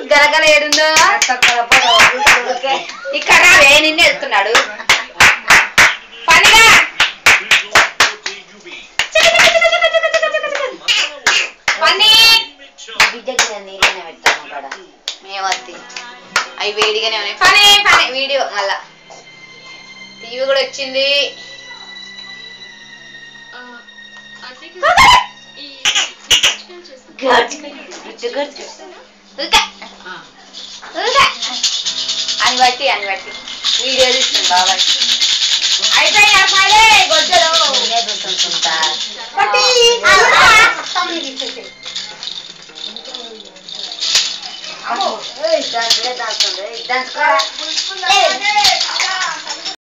గలగల ఏడుందో ఇక్కడ రావే నిన్ను వెళ్తున్నాడు పనిగా పని బిడ్డకి నేను నీళ్ళనే పెట్టాను కాడ మేమత్తి అవి వేడిగానే ఉన్నాయి పని పని వీడియో మళ్ళా టీవీ కూడా వచ్చింది గచ్చు గచ్చు ఊరికే. ఊరికే. అని బట్టి అని బట్టి వీడియో తీస్తుంది బాబాయ్ అయిపోయి